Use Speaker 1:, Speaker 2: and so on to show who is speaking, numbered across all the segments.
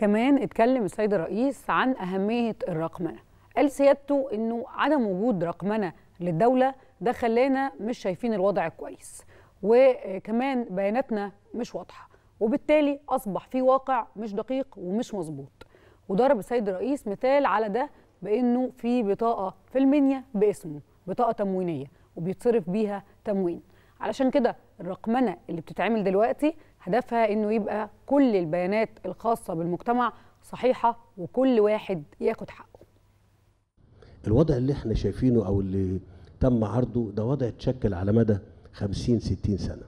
Speaker 1: كمان اتكلم السيد الرئيس عن أهمية الرقمنة قال سيادته أنه عدم وجود رقمنة للدولة ده خلانا مش شايفين الوضع كويس وكمان بياناتنا مش واضحة وبالتالي أصبح في واقع مش دقيق ومش مظبوط وضرب السيد الرئيس مثال على ده بأنه في بطاقة في المنيا باسمه بطاقة تموينية وبيتصرف بيها تموين علشان كده الرقمنة اللي بتتعمل دلوقتي هدفها انه يبقى كل البيانات الخاصة بالمجتمع صحيحة وكل واحد ياخد حقه
Speaker 2: الوضع اللي احنا شايفينه او اللي تم عرضه ده وضع اتشكل على مدى 50 60 سنة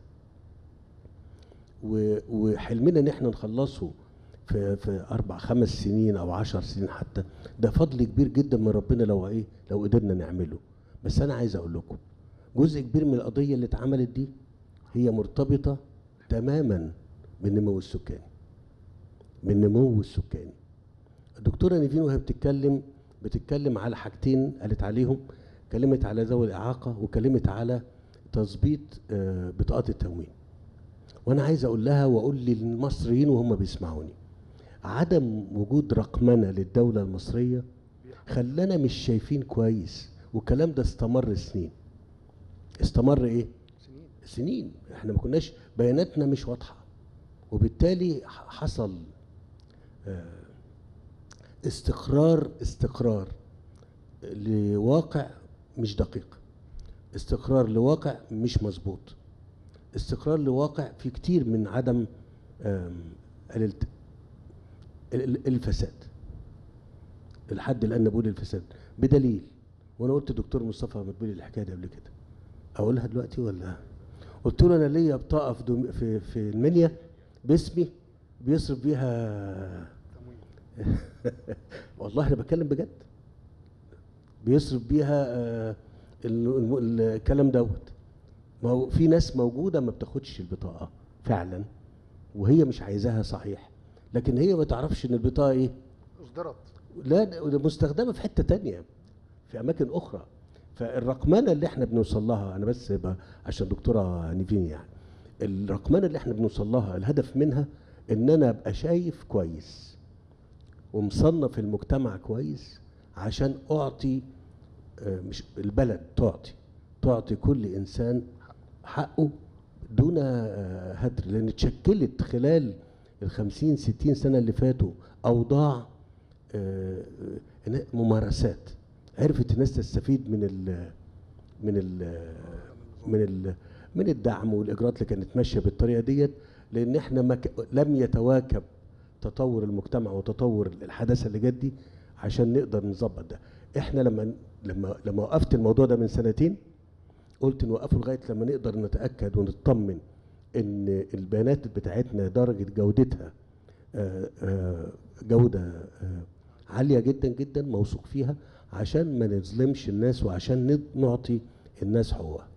Speaker 2: و- وحلمنا ان احنا نخلصه في في اربع خمس سنين او عشر سنين حتى ده فضل كبير جدا من ربنا لو ايه لو قدرنا نعمله بس انا عايز اقول لكم جزء كبير من القضيه اللي اتعملت دي هي مرتبطه تماما بالنمو السكاني بالنمو السكاني الدكتوره نيفين وهي بتتكلم بتتكلم على حاجتين قالت عليهم كلمت على ذوي الاعاقه وكلمت على تظبيط آه، بطاقات التموين وانا عايز اقول لها واقول للمصريين وهم بيسمعوني عدم وجود رقمنه للدوله المصريه خلانا مش شايفين كويس والكلام ده استمر سنين استمر ايه
Speaker 3: سنين
Speaker 2: سنين احنا ما كناش بياناتنا مش واضحه وبالتالي ح- حصل آه، استقرار استقرار لواقع مش دقيق استقرار لواقع مش مظبوط استقرار لواقع في كتير من عدم آم، الالت- ال- ال- الفساد لحد الان بقول الفساد بدليل وانا قلت دكتور مصطفى مدبولي الحكايه دي قبل كده اقولها دلوقتي ولا قلت له انا ليا بطاقه في دوم- في في المنيا باسمي بيصرف بيها
Speaker 3: تموين
Speaker 2: والله انا بتكلم بجد بيصرف بيها آه، ال- الم- الكلام دوت ما هو في ناس موجوده ما بتاخدش البطاقه فعلا وهي مش عايزاها صحيح لكن هي ما تعرفش ان البطاقه ايه
Speaker 3: اصدرت
Speaker 2: لا ده ده مستخدمه في حته تانية في اماكن اخرى فالرقمنه اللي احنا بنوصل لها انا بس ب- عشان دكتوره نيفين يعني الرقمنه اللي احنا بنوصل لها الهدف منها ان انا ابقى شايف كويس ومصنف المجتمع كويس عشان اعطي آه، مش البلد تعطي تعطي كل انسان حقه دون آه، هدر لان اتشكلت خلال ال 50 60 سنه اللي فاتوا اوضاع آه، آه، ممارسات عرفت الناس تستفيد من ال من ال من ال من الدعم والاجراءات اللي كانت ماشيه بالطريقه ديت لان احنا ما ك- لم يتواكب تطور المجتمع وتطور الحداثه اللي جت دي عشان نقدر نظبط ده احنا لما لما لما وقفت الموضوع ده من سنتين قلت نوقفه لغايه لما نقدر نتاكد ونطمن ان البيانات بتاعتنا درجه جودتها آه، آه، جوده آه، عاليه جدا جدا موثوق فيها عشان ما نظلمش الناس وعشان ند- نعطي الناس حقوقها